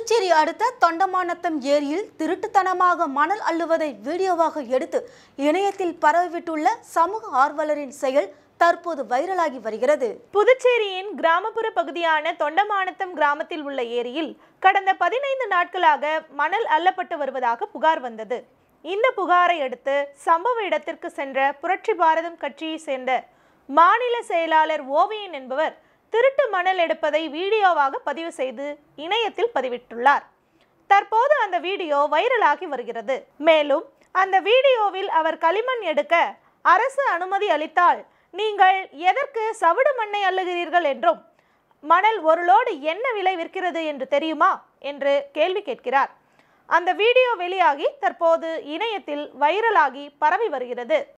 புதுச்சேரி அடுத்த தொண்டமானத்தம் ஏரியில் திருட்டுத்தனமாக மணல் அள்ளுவதை வீடியோவாக எடுத்து இணையத்தில் பரவிவிட்டுள்ள சமூக ஆர்வலரின் செயல் தற்போது வைரலாகி வருகிறது புதுச்சேரியின் கிராமப்புற பகுதியான தொண்டமானத்தம் கிராமத்தில் உள்ள ஏரியில் கடந்த பதினைந்து நாட்களாக மணல் அள்ளப்பட்டு வருவதாக புகார் வந்தது இந்த புகாரை அடுத்து சம்பவ இடத்திற்கு சென்ற புரட்சி பாரதம் கட்சியை சேர்ந்த மாநில செயலாளர் ஓவியன் என்பவர் திருட்டு மணல் எடுப்பதை வீடியோவாக பதிவு செய்து இணையத்தில் பதிவிட்டுள்ளார் தற்போது அந்த வீடியோ வைரலாகி வருகிறது மேலும் அந்த வீடியோவில் அவர் களிமண் எடுக்க அரசு அனுமதி அளித்தால் நீங்கள் எதற்கு சவுடு மண்ணை அள்ளுகிறீர்கள் என்றும் மணல் ஒரு லோடு என்ன விலை விற்கிறது என்று தெரியுமா என்று கேள்வி கேட்கிறார் அந்த வீடியோ வெளியாகி தற்போது இணையத்தில் வைரலாகி பரவி வருகிறது